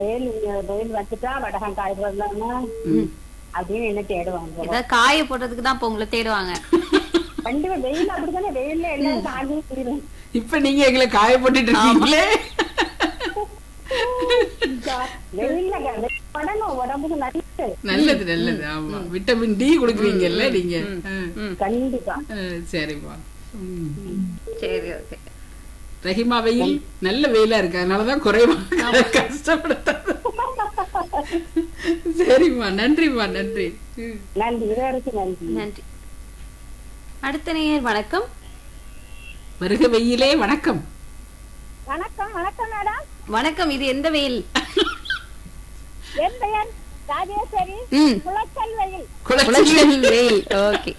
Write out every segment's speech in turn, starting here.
வெயில் வெயில் வச்சுட்டா வடகம் காய்கறதுலாமா அப்படின்னு என்ன தேடுவாங்க ஏதாவது காய போடுறதுக்கு தான் இப்ப உங்களை தேடுவாங்க கண்டிப்பா வெயில் அப்படித்தானே வெயில்ல எல்லாரும் காஞ்சி போயிடும் இப்ப நீங்க எங்களை காய போட்டுட்டு இருக்கீங்களே வெயில்ல க- படணும் உடம்புக்கு நல்லது நல்லது நல்லது ஆமா விட்டமின் டி கொடுக்குறீங்கல்ல நீங்க ஆ. ம். கண்டிப்பா ஆ, சரிம்மா ம். சரி ஓகே ரஹிமா வெயில் நல்ல வெயிலா இருக்கு அதனாலதான் குறைவா கஷ்டப்படுத்தாது சரிம்மா நன்றிம்மா நன்றி ம். நன்றி இருவருக்கும் நன்றி நன்றி அடுத்த நேயர் வணக்கம் வருக வெயிலே வணக்கம் வணக்கம் வணக்கம் மேடம் வணக்கம் இது எந்த வெயில் என் பெயர் ராஜேஸ்வரி ம் குளச்சல் வெயில் குளச்சல் குளச்சல் வெயில் ஓகே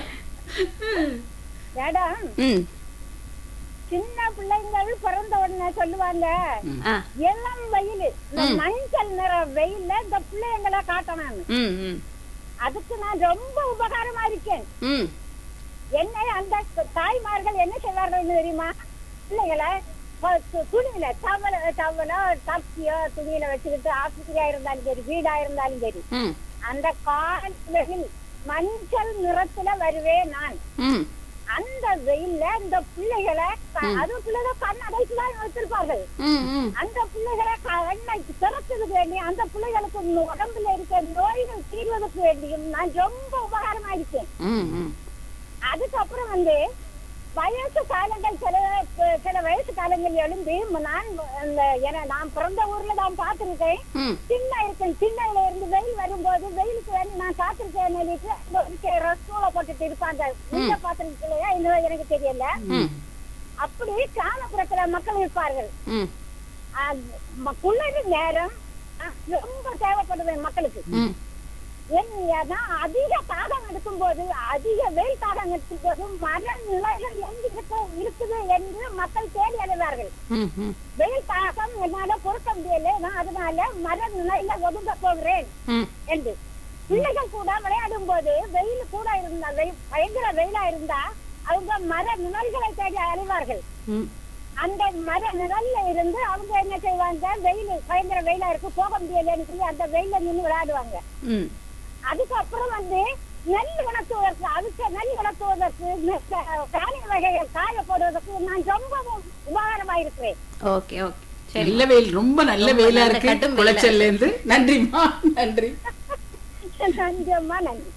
மேடம் ம் சின்ன பிள்ளைங்கள் பிறந்த உடனே சொல்லுவாங்க ஆ இளம் வெயில் இந்த மஞ்சள் நிற வெயில்ல இந்த பிள்ளைங்களை காட்டணும் ம் ம் அதுக்கு நான் ரொம்ப உபகாரமா இருக்கேன் ம் என்னை அந்த தாய்மார்கள் என்ன செய்வார்கள் தெரியுமா பிள்ளைகளை ப- து- துணியில டவல டவலோ டப்சியோ துணியில வச்சுக்கிட்டு ஆஸ்பத்திரியா இருந்தாலும் சரி வீடா இருந்தாலும் சரி ம் அந்த கால் வெயில் மஞ்சள் நிறத்துல வருவேன் நான் ம் அந்த வெயில்ல இந்த பிள்ளைகளை க- அது பிள்ளைகள் கண் அடைச்சுதான் வச்சிருப்பார்கள் ம் ம் அந்த பிள்ளைகளை கண்ணை திறக்கிறதுக்கு வேண்டி அந்த பிள்ளைகளுக்கு உடம்புல இருக்க நோய்கள் தீர்வதற்கு வேண்டியும் நான் ரொம்ப உபகாரமா இருக்கேன் ம் ம் அதுக்கப்புறம் வந்து வயசு காலங்கள் சில சில வயசு காலங்கள் எழுந்து நான் அந்த என நான் பிறந்த ஊர்ல நான் பார்த்திருக்கேன் ம் சின்ன இருக்கேன் சின்னல இருந்து வெயில் வரும்போது வெயிலுக்கு வேண்டி நான் காத்திருக்கேன் ரசூலை போட்டுட்டு இருப்பாங்க இந்த பாத்திரத்துலயா இன்னும் எனக்கு தெரியல ம் அப்படி கிராமப்புறத்துல மக்கள் இருப்பார்கள் ம் அது ம- குளிர் நேரம் அஹ், ரொம்ப தேவைப்படுவேன் மக்களுக்கு ம் ஏன்னா அதிக தாகம் எடுக்கும் போது அதிக வெயில் தாகம் எடுக்கும் போது மர நிலைகள் எங்க இருக்க இருக்குது என்று மக்கள் தேடி அடைவார்கள் ம் ம் வெயில் தாகம் என்னால பொறுக்க முடியல நான் அதனால மர நிலையில ஒதுங்க போகிறேன் ம் என்று பிள்ளைகள் கூட விளையாடும் போது வெயில் கூட இருந்தா வெயில் பயங்கர வெயிலா இருந்தா அவங்க மர நிழல்களை தேடி அலைவார்கள் ம் அந்த மர நிழல்ல இருந்து அவங்க என்ன செய்வாங்க வெயில் பயங்கர வெயிலா இருக்கு போக முடியலன்னு சொல்லி அந்த வெயில நின்று விளையாடுவாங்க ம் அதுக்கப்புறம் வந்து நெல் உணர்த்துவதற்கு அவிச்ச நெல் உணர்த்துவதற்கு தானிய வகைகள் காய போடுவதற்கு நான் ரொம்பவும் உபகாரமா இருக்கிறேன் ஓகே ஓகே சரி நல்ல வெயில் ரொம்ப நல்ல ரொம்ப வெயிலா நல்ல இருக்கு கடும் வெயிலா குளச்சல்ல இருந்து நன்றிம்மா நன்றி நன்றி அம்மா நன்றி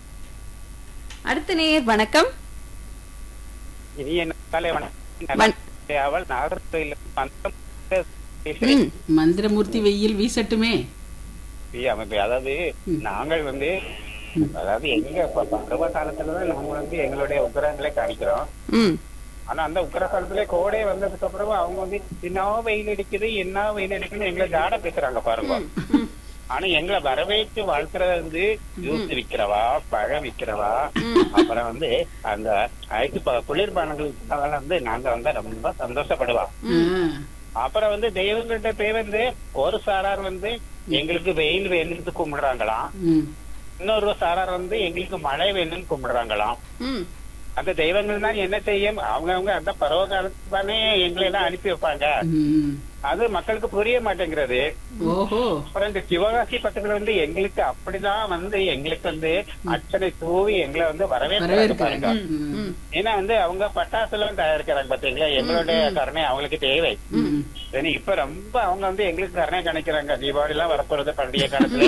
அடுத்த நேயர் வணக்கம் இனிய காலை வணக்கம் வண- அவள் நாகர்கோயில் ம் மந்திரமூர்த்தி வெயில் வீசட்டுமே அமைப்பு அதாவது நாங்கள் வந்து அதாவது எங்க ப- பருவ காலத்துலதான் நாங்க வந்து எங்களுடைய உக்கரங்களை காணிக்கிறோம் ம் ஆனா அந்த உக்கர காலத்துல கோடை வந்ததுக்கு அப்புறம் அவங்க வந்து என்ன வெயில் அடிக்குது என்ன வெயில் அடிக்குதுன்னு எங்களை ஜாட பேசுறாங்க பாருங்க ஆனா எங்களை வரவேற்று வாழ்த்துறது வந்து ஜூஸ் விக்கிறவா பழம் விக்கிறவா அப்புறம் வந்து அந்த ஐஸ் ப- குளிர்பானங்கள் விக்கிறவங்க வந்து நாங்க வந்து ரொம்ப சந்தோஷப்படுவோம் ஆ. அப்புறம் வந்து தெய்வங்கள்ட்ட போய் வந்து ஒரு சாரார் வந்து எங்களுக்கு வெயில் வேணும்னு கும்பிடுறாங்களாம் ம். இன்னொரு சாரார் வந்து எங்களுக்கு மழை வேணும்னு கும்பிடுறாங்களாம் ம் அந்த தெய்வங்கள் தான் என்ன செய்யும் அவங்க அவங்க அந்த பருவ காலத்துக்கு தானே எங்களை எல்லாம் அனுப்பி வைப்பாங்க ம். அது மக்களுக்கு புரிய மாட்டேங்கிறது ஓஹோ அப்புறம் இந்த சிவகாசி பக்கத்துல வந்து எங்களுக்கு அப்படிதான் வந்து எங்களுக்கு வந்து அச்சனை தூவி எங்களை வந்து வரவேற்கிறாங்க வரவேற்கிறாங்க பாருங்க ம். ஏன்னா வந்து அவங்க பட்டாசு எல்லாம் தயாரிக்கிறாங்க பாத்தீங்களா எங்களுடைய கருணை அவங்களுக்கு தேவை ம். சரி இப்ப ரொம்ப அவங்க வந்து எங்களுக்கு கருணை கணிக்கிறாங்க தீபாவளி எல்லாம் வரப்போறது பண்டிகை காலத்துல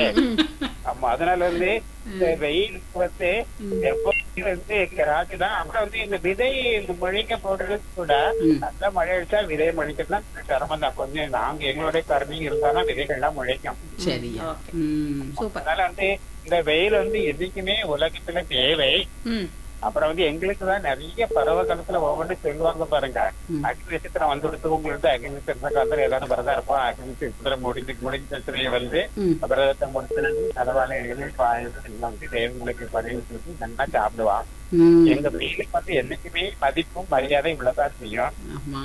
ஆமா அதனால வந்து இந்த வெயில் வந்து எப்போ வந்து ராஜுதான் அப்புறம் வந்து இந்த விதை முழிக்க போடுறது கூட நல்ல மழை அடிச்சா விதை முழிக்கலாம் சிரமம் தான் கொஞ்சம் நாங்க எங்களுடைய கருணை இருந்தாலும் விதைகள்லாம் முளைக்கும் சரியா ம். சூப்பர் அதனால வந்து இந்த வெயில் வந்து எதுக்குமே உலகத்துல தேவை ம் அப்புறம் வந்து எங்களுக்கு தான் நிறைய பருவ காலத்துல ஒவ்வொன்றும் சொல்லுவாங்க பாருங்க அக்னி நட்சத்திரம் வந்து கொடுத்து உங்களுக்கு அக்னி நட்சத்திர காலத்துல எல்லாரும் வரதா இருப்போம் அக்னி நட்சத்திரம் முடிஞ்சு முடிஞ்ச நட்சத்திரம் வந்து ம். விரதத்தை முடிச்சு தலைவாழை பாயசம் எல்லாம் வந்து தேவங்களுக்கு பதவி கொடுத்து நல்லா சாப்பிடுவான் ம். எங்க வெயிலுக்கு வந்து என்னைக்குமே மதிப்பும் மரியாதை உள்ளதான் செய்யும் ஆமா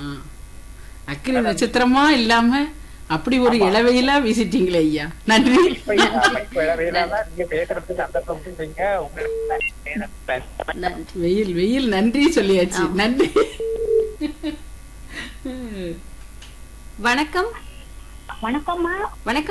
அக்கினி நட்சத்திரமா இல்லாம அப்படி ஒரு இளவையிலா வீசிட்டீங்களே ஐயா நன்றி இப்ப இந்த அமைப்பு இளவையிலாம் நீங்க பேசுறதுக்கு அந்த சொல்றீங்க உங்களுக்கு நன்றி. நன்றி வெயில் வெயில் நன்றி சொல்லியாச்சு நன்றி வணக்கம் வணக்கம்மா வணக்கம்